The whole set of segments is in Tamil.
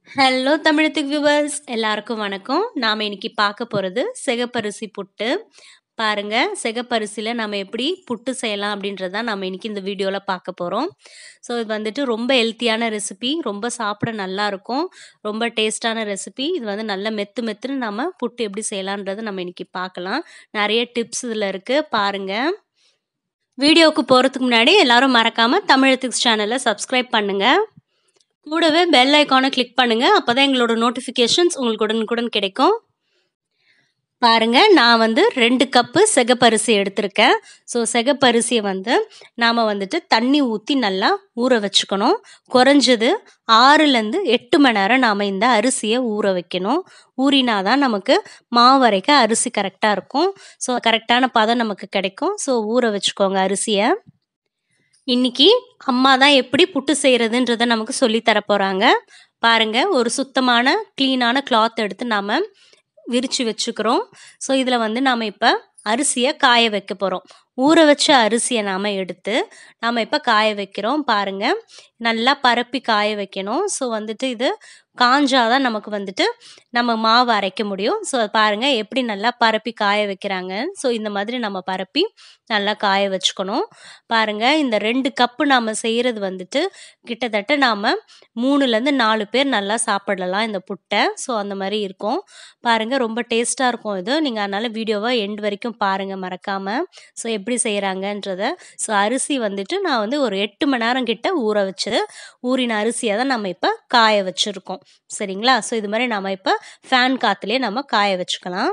ஹலோ தமிழத்துக்கு வியூவர்ஸ் எல்லாருக்கும் வணக்கம் நாம் இன்னைக்கு பார்க்க போகிறது சிகப்பரிசி புட்டு பாருங்க சிகப்பரிசியில் நம்ம எப்படி புட்டு செய்யலாம் அப்படின்றத நம்ம இன்னைக்கு இந்த வீடியோவில் பார்க்க போகிறோம் ஸோ இது வந்துட்டு ரொம்ப ஹெல்த்தியான ரெசிபி ரொம்ப சாப்பிட நல்லா இருக்கும் ரொம்ப டேஸ்டான ரெசிபி இது வந்து நல்ல மெத்து மெத்துன்னு நம்ம புட்டு எப்படி செய்யலான்றதை நம்ம இன்னைக்கு பார்க்கலாம் நிறைய டிப்ஸ் இதில் இருக்குது பாருங்கள் வீடியோவுக்கு போகிறதுக்கு முன்னாடி எல்லாரும் மறக்காமல் தமிழத்துக்கு சேனலை சப்ஸ்கிரைப் பண்ணுங்கள் கூடவே பெல் ஐக்கானை கிளிக் பண்ணுங்கள் அப்போ தான் எங்களோட நோட்டிஃபிகேஷன்ஸ் உங்களுக்கு உடனுக்குடன் கிடைக்கும் பாருங்க நான் வந்து ரெண்டு கப்பு செகப்பரிசி எடுத்திருக்கேன் ஸோ செகப்பரிசியை வந்து நாம் வந்துட்டு தண்ணி ஊற்றி நல்லா ஊற வச்சுக்கணும் குறைஞ்சது ஆறுலேருந்து எட்டு மணி நேரம் நாம் இந்த அரிசியை ஊற வைக்கணும் ஊறினா தான் நமக்கு மாவு அரைக்க அரிசி கரெக்டாக இருக்கும் ஸோ கரெக்டான பதம் நமக்கு கிடைக்கும் ஸோ ஊற வச்சுக்கோங்க அரிசியை இன்னைக்கு அம்மா தான் எப்படி புட்டு செய்கிறதுன்றதை நமக்கு சொல்லி தர போகிறாங்க பாருங்க ஒரு சுத்தமான க்ளீனான கிளாத் எடுத்து நாம் விரித்து வச்சுக்கிறோம் ஸோ இதில் வந்து நாம் இப்போ அரிசியை காய வைக்க போகிறோம் ஊற வச்ச அரிசியை நாம் எடுத்து நாம் இப்போ காய வைக்கிறோம் பாருங்கள் நல்லா பரப்பி காய வைக்கணும் ஸோ வந்துட்டு இது காஞ்சாதான் நமக்கு வந்துட்டு நம்ம மாவு அரைக்க முடியும் ஸோ பாருங்கள் எப்படி நல்லா பரப்பி காய வைக்கிறாங்க ஸோ இந்த மாதிரி நம்ம பரப்பி நல்லா காய வச்சுக்கணும் பாருங்கள் இந்த ரெண்டு கப்பு நாம் செய்கிறது வந்துட்டு கிட்டத்தட்ட நாம் மூணுலேருந்து நாலு பேர் நல்லா சாப்பிடலாம் இந்த புட்டை ஸோ அந்த மாதிரி இருக்கும் பாருங்கள் ரொம்ப டேஸ்ட்டாக இருக்கும் இது நீங்கள் அதனால் வீடியோவை எண்ட் வரைக்கும் பாருங்கள் மறக்காமல் ஸோ எப்படி செய்கிறாங்கன்றத ஸோ அரிசி வந்துட்டு நான் வந்து ஒரு எட்டு மணி நேரம் கிட்ட ஊற வச்சது ஊறின அரிசியை தான் நம்ம இப்போ காய வச்சுருக்கோம் சரிங்களா ஸோ இது மாதிரி நம்ம இப்போ ஃபேன் காற்றுலேயே நம்ம காய வச்சுக்கலாம்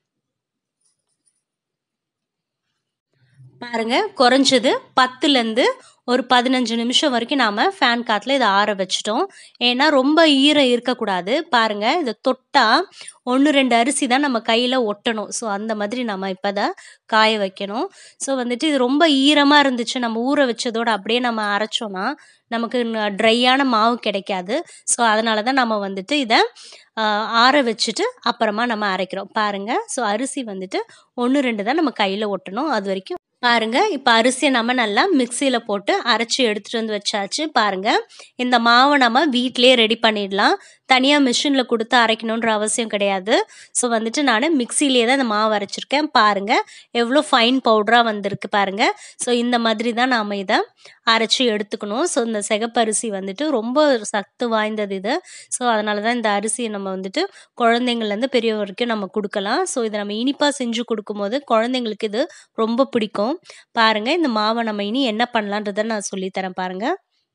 பாருங்க குறைஞ்சது பத்துலேருந்து ஒரு பதினஞ்சு நிமிஷம் வரைக்கும் நாம் ஃபேன் காற்றுல இதை ஆற வச்சிட்டோம் ஏன்னா ரொம்ப ஈரம் இருக்கக்கூடாது பாருங்கள் இதை தொட்டால் ஒன்று ரெண்டு அரிசி தான் நம்ம கையில் ஒட்டணும் ஸோ அந்த மாதிரி நம்ம இப்போ தான் காய வைக்கணும் ஸோ வந்துட்டு இது ரொம்ப ஈரமாக இருந்துச்சு நம்ம ஊற வச்சதோடு அப்படியே நம்ம அரைச்சோன்னா நமக்கு ட்ரையான மாவு கிடைக்காது ஸோ அதனால தான் நம்ம வந்துட்டு இதை ஆற வச்சுட்டு அப்புறமா நம்ம அரைக்கிறோம் பாருங்கள் ஸோ அரிசி வந்துட்டு ஒன்று ரெண்டு தான் நம்ம கையில் ஒட்டணும் அது வரைக்கும் பாருங்க இப்போ அரிசியை நம்ம நல்லா மிக்சியில் போட்டு அரைச்சி எடுத்துகிட்டு வந்து வச்சாச்சு பாருங்க இந்த மாவை நம்ம வீட்டிலே ரெடி பண்ணிடலாம் தனியாக மிஷினில் கொடுத்து அரைக்கணுன்ற அவசியம் கிடையாது ஸோ வந்துட்டு நான் மிக்சிலேயே தான் இந்த மாவு அரைச்சிருக்கேன் பாருங்கள் எவ்வளோ ஃபைன் பவுடராக வந்திருக்கு பாருங்கள் ஸோ இந்த மாதிரி தான் நாம் இதை அரைச்சி எடுத்துக்கணும் ஸோ இந்த சிகப்பரிசி வந்துட்டு ரொம்ப சத்து வாய்ந்தது இது ஸோ அதனால தான் இந்த அரிசியை நம்ம வந்துட்டு குழந்தைங்கள்லேருந்து பெரிய வரைக்கும் நம்ம கொடுக்கலாம் ஸோ இதை நம்ம இனிப்பாக செஞ்சு கொடுக்கும்போது குழந்தைங்களுக்கு இது ரொம்ப பிடிக்கும் பாருங்கள் இந்த மாவை நம்ம இனி என்ன பண்ணலான்றதை நான் சொல்லித்தரேன் பாருங்கள்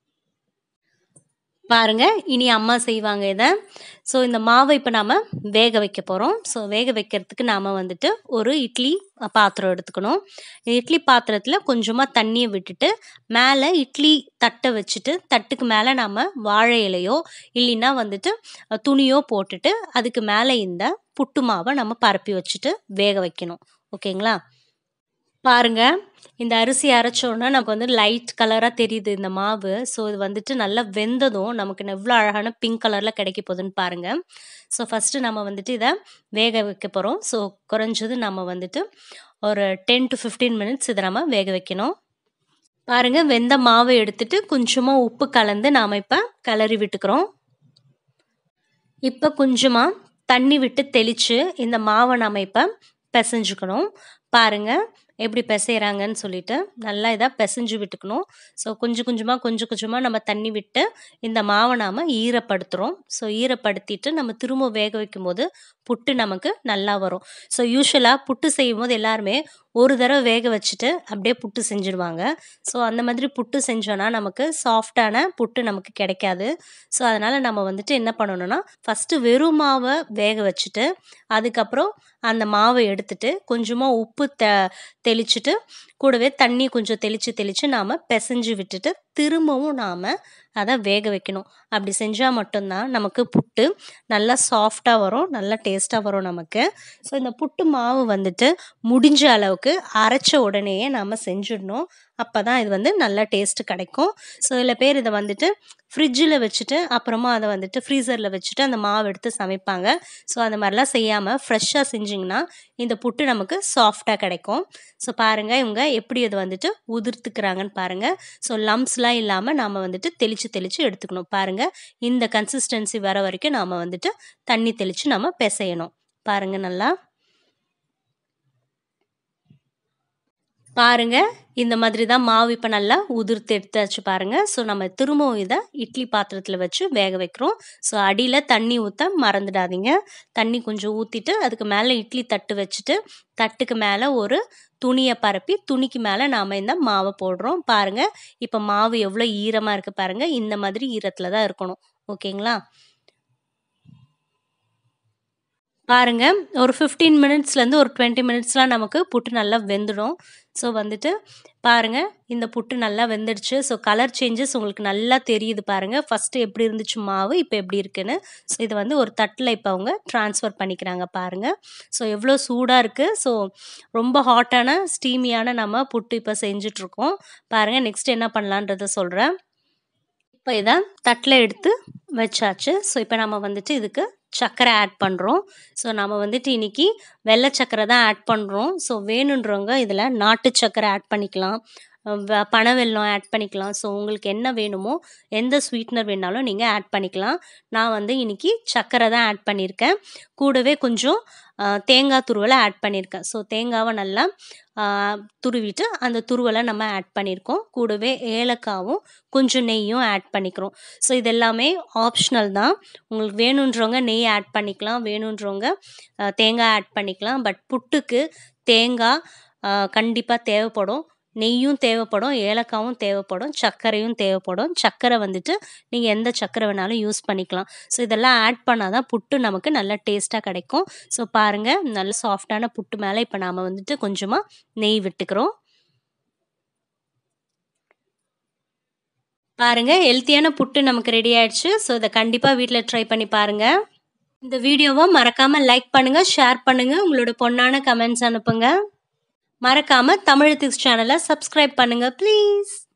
பாருங்க இனி அம்மா செய்வாங்க இதை ஸோ இந்த மாவை இப்போ நாம் வேக வைக்க போகிறோம் ஸோ வேக வைக்கிறதுக்கு நாம் வந்துட்டு ஒரு இட்லி பாத்திரம் எடுத்துக்கணும் இட்லி பாத்திரத்தில் கொஞ்சமாக தண்ணியை விட்டுட்டு மேலே இட்லி தட்டை வச்சுட்டு தட்டுக்கு மேலே நாம் வாழை இலையோ இல்லைன்னா வந்துட்டு துணியோ போட்டுட்டு அதுக்கு மேலே இந்த புட்டு மாவை நம்ம பரப்பி வச்சுட்டு வேக வைக்கணும் ஓகேங்களா பாருங்க இந்த அரிசி அரைச்சோன்னா நமக்கு வந்து லைட் கலராக தெரியுது இந்த மாவு ஸோ இது வந்துட்டு நல்லா வெந்ததும் நமக்கு எவ்வளோ அழகான பிங்க் கலரில் கிடைக்க போகுதுன்னு பாருங்கள் ஸோ ஃபஸ்ட்டு நம்ம வந்துட்டு இதை வேக வைக்க போகிறோம் ஸோ குறைஞ்சது நம்ம வந்துட்டு ஒரு டென் டு ஃபிஃப்டீன் மினிட்ஸ் இதை நம்ம வேக வைக்கணும் பாருங்கள் வெந்த மாவை எடுத்துட்டு கொஞ்சமாக உப்பு கலந்து நாம் இப்போ கிளறி விட்டுக்கிறோம் இப்போ கொஞ்சமாக தண்ணி விட்டு தெளித்து இந்த மாவை நாம் இப்போ பிசைஞ்சுக்கணும் பாருங்கள் எப்படி பிசைகிறாங்கன்னு சொல்லிட்டு நல்லா இதாக பிசைஞ்சு விட்டுக்கணும் ஸோ கொஞ்சம் கொஞ்சமாக கொஞ்சம் கொஞ்சமாக நம்ம தண்ணி விட்டு இந்த மாவை நாம் ஈரப்படுத்துகிறோம் ஸோ ஈரப்படுத்திட்டு நம்ம திரும்ப வேக வைக்கும் போது புட்டு நமக்கு நல்லா வரும் ஸோ யூஸ்வலாக புட்டு செய்யும் போது எல்லாருமே ஒரு தடவை வேக வச்சுட்டு அப்படியே புட்டு செஞ்சுடுவாங்க ஸோ அந்த மாதிரி புட்டு செஞ்சோன்னா நமக்கு சாஃப்டான புட்டு நமக்கு கிடைக்காது ஸோ அதனால் நம்ம வந்துட்டு என்ன பண்ணணும்னா ஃபஸ்ட்டு வெறும் மாவை வேக வச்சுட்டு அதுக்கப்புறம் அந்த மாவை எடுத்துட்டு கொஞ்சமாக உப்பு த தெளிச்சுட்டு கூடவே தண்ணி கொஞ்சம் தெளித்து தெளித்து நாம் பிசைஞ்சு விட்டுட்டு திரும்பவும் நாம் அதை வேக வைக்கணும் அப்படி செஞ்சால் மட்டும்தான் நமக்கு புட்டு நல்லா சாஃப்டாக வரும் நல்லா டேஸ்ட்டாக வரும் நமக்கு ஸோ இந்த புட்டு மாவு வந்துட்டு முடிஞ்ச அளவுக்கு அரைச்ச உடனேயே நாம் செஞ்சிடணும் அப்போ தான் இது வந்து நல்லா டேஸ்ட்டு கிடைக்கும் ஸோ சில பேர் இதை வந்துட்டு ஃப்ரிட்ஜில் வச்சுட்டு அப்புறமா அதை வந்துட்டு ஃப்ரீசரில் வச்சுட்டு அந்த மாவு எடுத்து சமைப்பாங்க ஸோ அந்த மாதிரிலாம் செய்யாமல் ஃப்ரெஷ்ஷாக செஞ்சிங்கன்னா இந்த புட்டு நமக்கு சாஃப்டாக கிடைக்கும் ஸோ பாருங்கள் இவங்க எப்படி அதை வந்துட்டு உதிர்த்துக்கிறாங்கன்னு பாருங்கள் ஸோ லம்ஸ்லாம் இல்லாமல் நாம் வந்துட்டு தெளித்து தெளித்து எடுத்துக்கணும் பாருங்கள் இந்த கன்சிஸ்டன்சி வர வரைக்கும் நாம் வந்துட்டு தண்ணி தெளித்து நம்ம பிசையணும் பாருங்கள் நல்லா பாருங்க இந்த மாதிரி தான் மாவு இப்போ நல்லா உதிர்த்து எடுத்தாச்சு பாருங்க ஸோ நம்ம திரும்பவும் இதை இட்லி பாத்திரத்தில் வச்சு வேக வைக்கிறோம் ஸோ அடியில் தண்ணி ஊற்ற மறந்துடாதீங்க தண்ணி கொஞ்சம் ஊற்றிட்டு அதுக்கு மேலே இட்லி தட்டு வச்சுட்டு தட்டுக்கு மேலே ஒரு துணியை பரப்பி துணிக்கு மேலே நாம் இந்த மாவை போடுறோம் பாருங்கள் இப்போ மாவு எவ்வளோ ஈரமாக இருக்குது பாருங்கள் இந்த மாதிரி ஈரத்தில் தான் இருக்கணும் ஓகேங்களா பாருங்க ஒரு ஃபிஃப்டீன் மினிட்ஸ்லேருந்து ஒரு டுவெண்ட்டி மினிட்ஸ்லாம் நமக்கு புட்டு நல்லா வெந்துடும் ஸோ வந்துட்டு பாருங்கள் இந்த புட்டு நல்லா வெந்துடுச்சு ஸோ கலர் சேஞ்சஸ் உங்களுக்கு நல்லா தெரியுது பாருங்கள் ஃபஸ்ட்டு எப்படி இருந்துச்சு மாவு இப்போ எப்படி இருக்குன்னு ஸோ இது வந்து ஒரு தட்டில் இப்போ அவங்க ட்ரான்ஸ்ஃபர் பண்ணிக்கிறாங்க பாருங்கள் ஸோ எவ்வளோ சூடாக இருக்குது ஸோ ரொம்ப ஹாட்டான ஸ்டீமியான நம்ம புட்டு இப்போ செஞ்சிட்ருக்கோம் பாருங்கள் நெக்ஸ்ட் என்ன பண்ணலான்றத சொல்கிறேன் இப்போ இதை தட்டில் எடுத்து வச்சாச்சு ஸோ இப்போ நம்ம வந்துட்டு இதுக்கு சர்க்கரை ஆட் பண்ணுறோம் ஸோ நம்ம வந்துட்டு இன்றைக்கி வெள்ளை சர்க்கரை தான் ஆட் பண்ணுறோம் ஸோ வேணுன்றவங்க இதில் நாட்டு சர்க்கரை ஆட் பண்ணிக்கலாம் பனவெல்லம் ஆட் பண்ணிக்கலாம் ஸோ உங்களுக்கு என்ன வேணுமோ எந்த ஸ்வீட்னர் வேணாலும் நீங்கள் ஆட் பண்ணிக்கலாம் நான் வந்து இன்றைக்கி சர்க்கரை தான் ஆட் பண்ணியிருக்கேன் கூடவே கொஞ்சம் தேங்காய் துருவலை ஆட் பண்ணியிருக்கேன் ஸோ தேங்காவை நல்லா துருவிட்டு அந்த துருவலை நம்ம ஆட் பண்ணியிருக்கோம் கூடவே ஏலக்காவும் கொஞ்சம் நெய்யும் ஆட் பண்ணிக்கிறோம் ஸோ இது எல்லாமே ஆப்ஷனல் தான் உங்களுக்கு வேணுன்றவங்க நெய் ஆட் பண்ணிக்கலாம் வேணுன்றவங்க தேங்காய் ஆட் பண்ணிக்கலாம் பட் புட்டுக்கு தேங்காய் கண்டிப்பாக தேவைப்படும் நெய்யும் தேவைப்படும் ஏலக்காவும் தேவைப்படும் சர்க்கரையும் தேவைப்படும் சர்க்கரை வந்துட்டு நீங்கள் எந்த சர்க்கரை வேணாலும் யூஸ் பண்ணிக்கலாம் ஸோ இதெல்லாம் ஆட் பண்ணால் தான் புட்டு நமக்கு நல்ல டேஸ்ட்டாக கிடைக்கும் ஸோ பாருங்கள் நல்ல சாஃப்டான புட்டு மேலே இப்போ நாம் வந்துட்டு கொஞ்சமாக நெய் விட்டுக்கிறோம் பாருங்கள் ஹெல்த்தியான புட்டு நமக்கு ரெடி ஆயிடுச்சு ஸோ இதை கண்டிப்பாக வீட்டில் ட்ரை பண்ணி பாருங்கள் இந்த வீடியோவை மறக்காமல் லைக் பண்ணுங்கள் ஷேர் பண்ணுங்கள் உங்களோட பொண்ணான கமெண்ட்ஸ் அனுப்புங்க மறக்காமல் தமிழ் திக்ஸ் சேனலை சப்ஸ்கிரைப் பண்ணுங்கள் ப்ளீஸ்